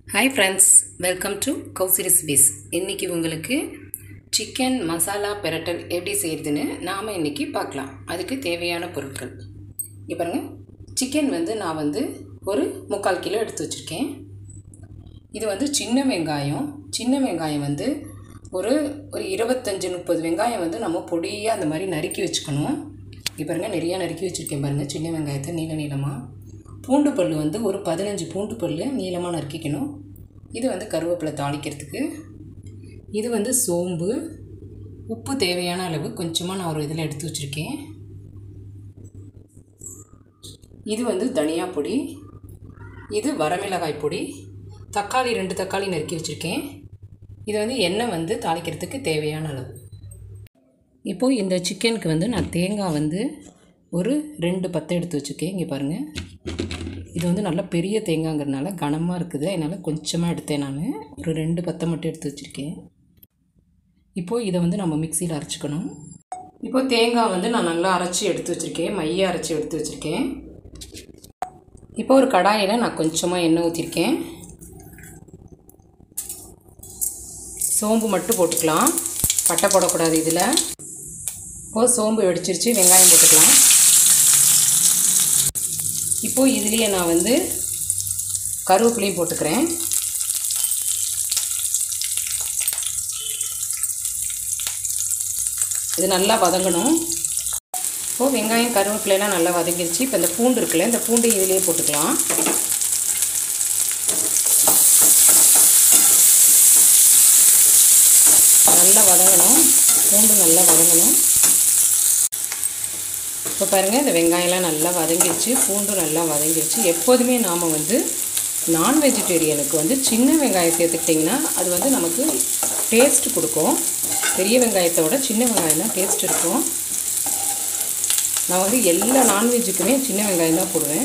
hi friends welcome to Kausi recipes இன்றைக்கி உங்களுக்கு chicken masala பெரட்டல் எப்படி செய்கிறதுன்னு நாம் இன்றைக்கி பார்க்கலாம் அதுக்கு தேவையான பொருட்கள் இங்கே பாருங்கள் சிக்கன் வந்து நான் வந்து ஒரு முக்கால் கிலோ எடுத்து வச்சுருக்கேன் இது வந்து சின்ன வெங்காயம் சின்ன வெங்காயம் வந்து ஒரு ஒரு இருபத்தஞ்சி முப்பது வெங்காயம் வந்து நம்ம பொடியாக அந்த மாதிரி நறுக்கி வச்சுக்கணும் இங்கே பாருங்கள் நிறையா நறுக்கி வச்சுருக்கேன் பாருங்கள் சின்ன வெங்காயத்தை நீள நீளமாக பூண்டு பல் வந்து ஒரு பதினஞ்சு பூண்டு பல் நீளமாக நறுக்கிக்கணும் இது வந்து கருவேப்பிலை தாளிக்கிறதுக்கு இது வந்து சோம்பு உப்பு தேவையான அளவு கொஞ்சமாக நான் ஒரு இதில் எடுத்து வச்சுருக்கேன் இது வந்து தனியா பொடி இது வரமிளகாய் பொடி தக்காளி ரெண்டு தக்காளி நறுக்கி வச்சுருக்கேன் இது வந்து எண்ணெய் வந்து தாளிக்கிறதுக்கு தேவையான அளவு இப்போது இந்த சிக்கனுக்கு வந்து நான் தேங்காய் வந்து ஒரு ரெண்டு பத்தை எடுத்து வச்சுருக்கேன் இங்கே பாருங்கள் இது வந்து நல்ல பெரிய தேங்காய்ங்கிறதுனால கனமாக இருக்குது அதனால் கொஞ்சமாக எடுத்தேன் நான் ஒரு ரெண்டு பத்தை மட்டும் எடுத்து வச்சுருக்கேன் இப்போது இதை வந்து நம்ம மிக்சியில் அரைச்சிக்கணும் இப்போது தேங்காய் வந்து நான் நல்லா அரைச்சி எடுத்து வச்சுருக்கேன் மைய அரைச்சி எடுத்து வச்சுருக்கேன் இப்போ ஒரு கடாயில் நான் கொஞ்சமாக எண்ணெய் ஊற்றிருக்கேன் சோம்பு மட்டும் போட்டுக்கலாம் பட்டை போடக்கூடாது இதில் இப்போது சோம்பு வெடிச்சிருச்சு வெங்காயம் போட்டுக்கலாம் இப்போது இதுலேயே நான் வந்து கருவேப்பிலையும் போட்டுக்கிறேன் இது நல்லா வதங்கணும் இப்போது வெங்காயம் கருவேப்பிலையெல்லாம் நல்லா வதங்கிருச்சு இப்போ இந்த பூண்டு இருக்குல்ல இந்த பூண்டு இதுலேயே போட்டுக்கலாம் நல்லா வதங்கணும் பூண்டு நல்லா வதங்கணும் இப்போ பாருங்கள் இந்த வெங்காயம்லாம் நல்லா வதங்கிடுச்சு பூண்டும் நல்லா வதங்கிடுச்சு எப்போதுமே நாம் வந்து நான் வெஜிடேரியனுக்கு வந்து சின்ன வெங்காயம் சேர்த்துக்கிட்டிங்கன்னா அது வந்து நமக்கு டேஸ்ட் கொடுக்கும் பெரிய வெங்காயத்தை விட சின்ன வெங்காயம் தான் டேஸ்ட் இருக்கும் நான் வந்து எல்லா நான்வெஜ்ஜுக்குமே சின்ன வெங்காயம் தான் போடுவேன்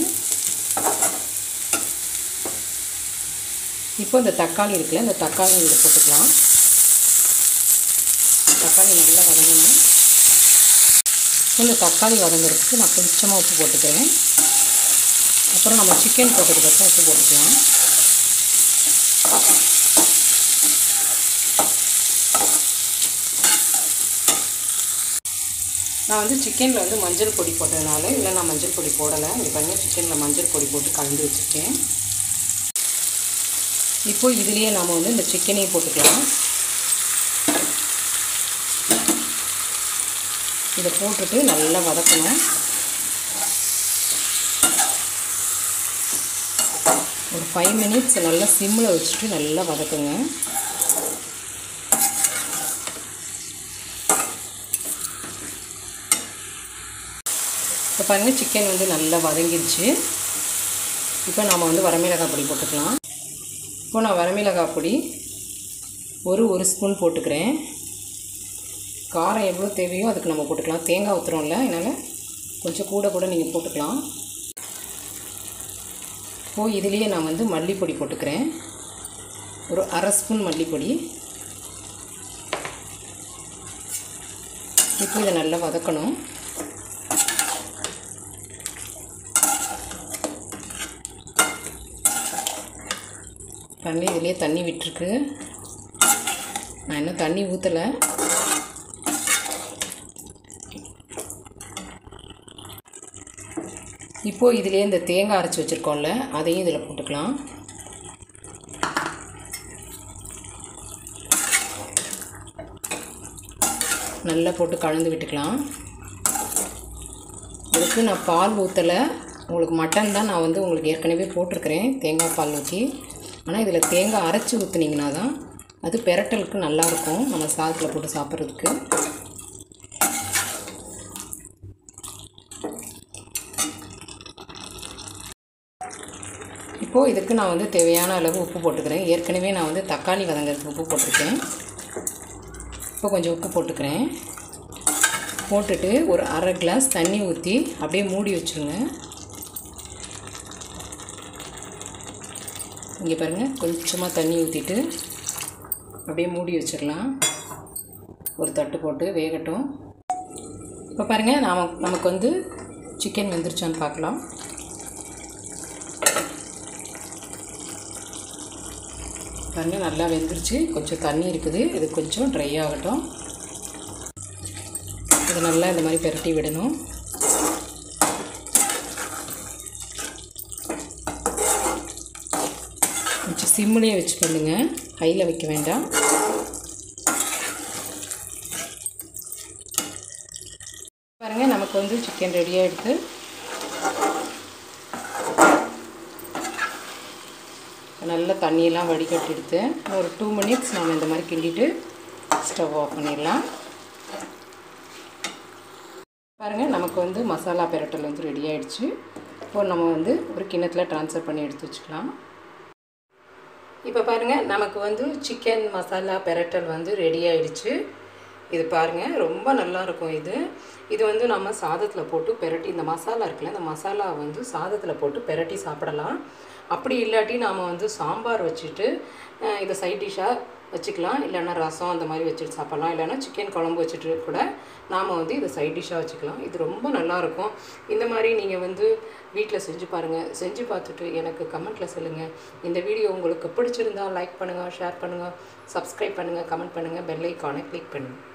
இப்போ இந்த தக்காளி இருக்குல்ல இந்த தக்காளி இதில் போட்டுக்கலாம் தக்காளி நல்லா வதங்கணும் இந்த தக்காளி வதங்குறதுக்கு நான் கொஞ்சமாக உப்பு போட்டுக்கிறேன் அப்புறம் நம்ம சிக்கன் போட்டதுக்கப்புறம் உப்பு போட்டுக்கலாம் நான் வந்து சிக்கனில் வந்து மஞ்சள் பொடி போட்டதுனால இல்லை நான் மஞ்சள் பொடி போடலை இங்கே பாருங்கள் சிக்கனில் மஞ்சள் பொடி போட்டு கலந்து வச்சுருக்கேன் இப்போது இதுலேயே நாம் வந்து இந்த சிக்கனையும் போட்டுக்கலாம் இதை போட்டுட்டு நல்லா வதக்கணும் ஒரு ஃபைவ் மினிட்ஸ் நல்லா சிம்மில் வச்சுட்டு நல்லா வதக்குங்க இப்போ பாருங்கள் சிக்கன் வந்து நல்லா வதங்கிடுச்சு இப்போ நாம் வந்து வரமிளகாய் பொடி போட்டுக்கலாம் இப்போ நான் வரமிளகாய் பொடி ஒரு ஒரு ஸ்பூன் போட்டுக்கிறேன் காரம் எவ்வளோ தேவையோ அதுக்கு நம்ம போட்டுக்கலாம் தேங்காய் ஊற்றுறோம்ல அதனால் கொஞ்சம் கூட கூட நீங்கள் போட்டுக்கலாம் இப்போ இதுலேயே நான் வந்து மல்லிப்பொடி போட்டுக்கிறேன் ஒரு அரை ஸ்பூன் மல்லிப்பொடி இப்போ இதை நல்லா வதக்கணும் தண்ணி இதுலேயே தண்ணி விட்டுருக்கு நான் இன்னும் தண்ணி ஊற்றலை இப்போது இதிலே இந்த தேங்காய் அரைச்சி வச்சுருக்கோம்ல அதையும் இதில் போட்டுக்கலாம் நல்லா போட்டு கலந்து விட்டுக்கலாம் இதுக்கு நான் பால் ஊற்றலை உங்களுக்கு மட்டன் தான் நான் வந்து உங்களுக்கு ஏற்கனவே போட்டிருக்கிறேன் தேங்காய் பால் ஊற்றி ஆனால் இதில் தேங்காய் அரைச்சி ஊற்றுனீங்கன்னா தான் அது பெரட்டலுக்கு நல்லாயிருக்கும் நம்ம சாதத்தில் போட்டு சாப்பிட்றதுக்கு இப்போது இதுக்கு நான் வந்து தேவையான அளவு உப்பு போட்டுக்கிறேன் ஏற்கனவே நான் வந்து தக்காளி வதங்கிறதுக்கு உப்பு போட்டிருக்கேன் இப்போ கொஞ்சம் உப்பு போட்டுக்கிறேன் போட்டுட்டு ஒரு அரை கிளாஸ் தண்ணி ஊற்றி அப்படியே மூடி வச்சுருங்க இங்கே பாருங்கள் கொஞ்சமாக தண்ணி ஊற்றிட்டு அப்படியே மூடி வச்சிடலாம் ஒரு தட்டு போட்டு வேகட்டும் இப்போ பாருங்கள் நாம் நமக்கு வந்து சிக்கன் வெந்துருச்சான்னு பார்க்கலாம் பாருங்கள் நல்லா வெந்துருச்சு கொஞ்சம் தண்ணி இருக்குது இது கொஞ்சம் ட்ரை ஆகட்டும் இது நல்லா இந்த மாதிரி பெரட்டி விடணும் கொஞ்சம் சிம்மிலே வச்சு பண்ணுங்கள் ஹையில் வைக்க வேண்டாம் பாருங்கள் நமக்கு வந்து சிக்கன் ரெடியாக எடுத்து நல்ல தண்ணியெல்லாம் வடிகட்டி எடுத்து ஒரு டூ மினிட்ஸ் நம்ம இந்த மாதிரி கிண்டிட்டு ஸ்டவ் ஆஃப் பண்ணிடலாம் பாருங்கள் நமக்கு வந்து மசாலா பெரட்டல் வந்து ரெடி ஆகிடுச்சு இப்போ நம்ம வந்து ஒரு கிண்ணத்தில் ட்ரான்ஸ்ஃபர் பண்ணி எடுத்து வச்சுக்கலாம் இப்போ பாருங்கள் நமக்கு வந்து சிக்கன் மசாலா பெரட்டல் வந்து ரெடி ஆகிடுச்சு இது பாருங்கள் ரொம்ப நல்லாயிருக்கும் இது இது வந்து நம்ம சாதத்தில் போட்டு பெரட்டி இந்த மசாலா இருக்குல்ல இந்த மசாலா வந்து சாதத்தில் போட்டு பெரட்டி சாப்பிடலாம் அப்படி இல்லாட்டி நாம் வந்து சாம்பார் வச்சுட்டு இதை சைட் டிஷ்ஷாக வச்சுக்கலாம் இல்லைன்னா ரசம் அந்த மாதிரி வச்சுட்டு சாப்பிட்லாம் இல்லைன்னா சிக்கன் குழம்பு வச்சுட்டு கூட நாம் வந்து இதை சைட் டிஷ்ஷாக வச்சுக்கலாம் இது ரொம்ப நல்லாயிருக்கும் இந்த மாதிரி நீங்கள் வந்து வீட்டில் செஞ்சு பாருங்கள் செஞ்சு பார்த்துட்டு எனக்கு கமெண்ட்டில் சொல்லுங்கள் இந்த வீடியோ உங்களுக்கு பிடிச்சிருந்தா லைக் பண்ணுங்கள் ஷேர் பண்ணுங்கள் சப்ஸ்கிரைப் பண்ணுங்கள் கமெண்ட் பண்ணுங்கள் பெல் ஐக்கானை கிளிக் பண்ணுங்கள்